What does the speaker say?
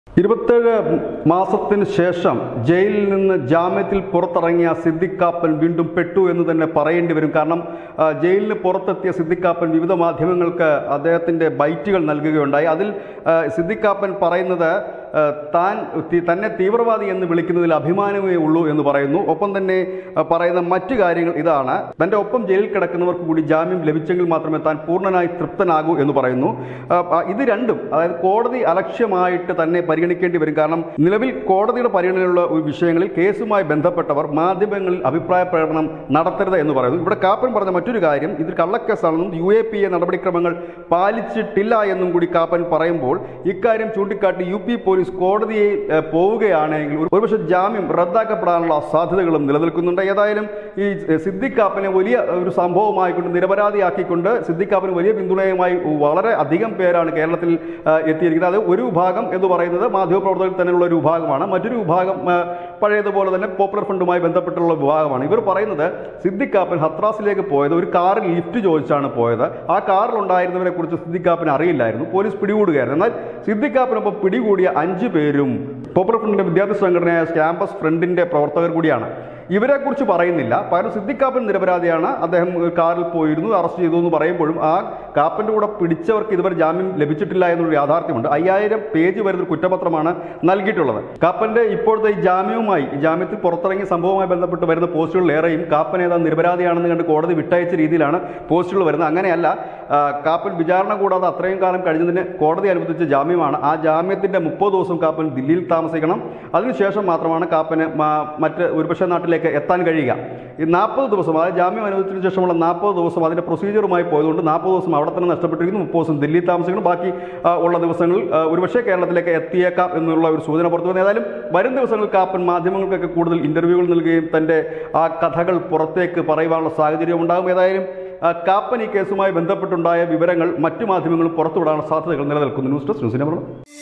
ഇരുപത്തേഴ് മാസത്തിന് ശേഷം ജയിലിൽ നിന്ന് ജാമ്യത്തിൽ പുറത്തിറങ്ങിയ സിദ്ദിഖാപ്പൻ വീണ്ടും പെട്ടു എന്ന് തന്നെ പറയേണ്ടി വരും കാരണം ആ, ജയിലിന് പുറത്തെത്തിയ സിദ്ദിഖാപ്പൻ വിവിധ മാധ്യമങ്ങൾക്ക് അദ്ദേഹത്തിൻ്റെ ബൈറ്റുകൾ നൽകുകയുണ്ടായി അതിൽ ആ, സിദ്ദിഖാപ്പൻ പറയുന്നത് ആ, താൻ തി- തന്നെ തീവ്രവാദി എന്ന് വിളിക്കുന്നതിൽ അഭിമാനമേ ഉള്ളൂ എന്ന് പറയുന്നു ഒപ്പം തന്നെ ആ, പറയുന്ന മറ്റു കാര്യങ്ങൾ ഇതാണ് തൻ്റെ ഒപ്പം ജയിലിൽ കിടക്കുന്നവർക്ക് കൂടി ജാമ്യം ലഭിച്ചെങ്കിൽ മാത്രമേ താൻ പൂർണ്ണനായി തൃപ്തനാകൂ എന്ന് പറയുന്നു ആ, ആ, ഇത് രണ്ടും അതായത് കോടതി അലക്ഷ്യമായിട്ട് തന്നെ പരിഗണിക്കേണ്ടി വരും കാരണം നിലവിൽ കോടതിയുടെ പരിഗണനയിലുള്ള ഒരു വിഷയങ്ങളിൽ കേസുമായി ബന്ധപ്പെട്ടവർ മാധ്യമങ്ങളിൽ അഭിപ്രായ പ്രകടനം നടത്തരുത് എന്ന് പറയുന്നു ഇവിടെ കാപ്പൻ പറഞ്ഞ മറ്റൊരു കാര്യം ഇത് കള്ളക്കേസാണെന്നും യു എ പി എ നടപടിക്രമങ്ങൾ പാലിച്ചിട്ടില്ല എന്നും കൂടി കാപ്പൻ പറയുമ്പോൾ ഇക്കാര്യം ചൂണ്ടിക്കാട്ടി യു പി പോലീസ് കോടതിയെ ഏഹ്, പോവുകയാണെങ്കിൽ ഒരു- ഒരുപക്ഷെ ജാമ്യം റദ്ദാക്കപ്പെടാനുള്ള സാധ്യതകളും നിലനിൽക്കുന്നുണ്ട് ഏതായാലും ഈ സിദ്ദിഖ് കാപ്പനെ വലിയ ഒരു സംഭവമായിക്കൊണ്ട് നിരപരാധിയാക്കിക്കൊണ്ട് സിദ്ദിഖ് കാപ്പന് വലിയ പിന്തുണയുമായി വളരെ അധികം പേരാണ് കേരളത്തിൽ ആ, എത്തിയിരിക്കുന്നത് അത് ഒരു വിഭാഗം എന്ന് പറയുന്നത് മാധ്യമപ്രവർത്തകർ തന്നെയുള്ള ഒരു വിഭാഗമാണ് മറ്റൊരു വിഭാഗം ആ, പഴയതുപോലെ തന്നെ പോപ്പുലർ ഫണ്ടുമായി ബന്ധപ്പെട്ടുള്ള വിഭാഗമാണ് ഇവർ പറയുന്നത് സിദ്ദിഖ് കാപ്പൻ ഹത്രാസിലേക്ക് പോയത് ഒരു കാറിൽ ലിഫ്റ്റ് ചോദിച്ചാണ് പോയത് ആ കാറിൽ ഉണ്ടായിരുന്നവരെ കുറിച്ച് സിദ്ദിഖ് കാപ്പന് അറിയില്ലായിരുന്നു പോലീസ് പിടികൂടുകയായിരുന്നു എന്നാൽ സിദ്ദിഖ് കാപ്പനൊപ്പം പിടികൂടിയ അഞ്ചു പേരും പോപ്പുലർ ഫ്രണ്ടിന്റെ വിദ്യാർത്ഥി സംഘടനയായ ക്യാമ്പസ് ഫ്രണ്ടിന്റെ പ്രവർത്തകർ കൂടിയാണ് ഇവരെക്കുറിച്ച് പറയുന്നില്ല പകരം സിദ്ദിഖ് കാപ്പൻ നിരപരാധിയാണ് അദ്ദേഹം കാറിൽ പോയിരുന്നു അറസ്റ്റ് ചെയ്തു എന്ന് പറയുമ്പോഴും ആ കാപ്പന്റെ കൂടെ പിടിച്ചവർക്ക് ഇതുവരെ ജാമ്യം ലഭിച്ചിട്ടില്ല എന്നൊരു യാഥാർത്ഥ്യമുണ്ട് അയ്യായിരം പേജ് വരുന്ന ഒരു കുറ്റപത്രമാണ് നൽകിയിട്ടുള്ളത് കാപ്പന്റെ ഇപ്പോഴത്തെ ഈ ജാമ്യവുമായി ഈ ജാമ്യത്തിൽ പുറത്തിറങ്ങിയ സംഭവവുമായി ബന്ധപ്പെട്ട് വരുന്ന പോസ്റ്റുകളിലേറെയും കാപ്പൻ ഏതാ നിരപരാധിയാണെന്ന് കണ്ട് കോടതി വിട്ടയച്ച രീതിയിലാണ് പോസ്റ്റുകൾ വരുന്നത് അങ്ങനെയല്ല ആ, കാപ്പൻ വിചാരണ കൂടാതെ അത്രയും കാലം കഴിഞ്ഞതിന് കോടതി അനുവദിച്ച ജാമ്യമാണ് ആ ജാമ്യത്തിന്റെ മുപ്പത് ദിവസം കാപ്പൻ ദില്ലിയിൽ താമസിക്കണം അതിനുശേഷം മാത്രമാണ് കാപ്പന് മ- മറ്റ് ഒരുപക്ഷെ നാട്ടിലേക്ക് എത്താൻ കഴിയുക ഈ നാൽപ്പത് ദിവസം അതായത് ജാമ്യം അനുവദിച്ചതിന് ശേഷമുള്ള നാൽപ്പത് ദിവസം അതിന്റെ പ്രൊസീജിയറുമായി പോയതുകൊണ്ട് നാൽപ്പത് ദിവസം അവിടെ തന്നെ നഷ്ടപ്പെട്ടിരിക്കുന്നു മുപ്പത് ദിവസം ദില്ലിയിൽ താമസിക്കണം ബാക്കി ആ, ഉള്ള ദിവസങ്ങളിൽ ആ, ഒരുപക്ഷെ കേരളത്തിലേക്ക് എത്തിയേക്കാം എന്നുള്ള ഒരു സൂചന പുറത്തു വന്നു ഏതായാലും വരും ദിവസങ്ങളിൽ കാപ്പൻ മാധ്യമങ്ങൾക്കൊക്കെ കൂടുതൽ ഇന്റർവ്യൂകൾ നൽകുകയും തന്റെ ആ കഥകൾ പുറത്തേക്ക് പറയുവാനുള്ള സാഹചര്യം ഉണ്ടാകും ഏതായാലും ആ, കാപ്പൻ ഈ കേസുമായി ബന്ധപ്പെട്ടുണ്ടായ വിവരങ്ങൾ മറ്റു മാധ്യമങ്ങളും പുറത്തുവിടാനുള്ള സാധ്യതകൾ നിലനിൽക്കുന്നു ന്യൂസ് ഡെസ്ക് ന്യൂസിനെ പറഞ്ഞു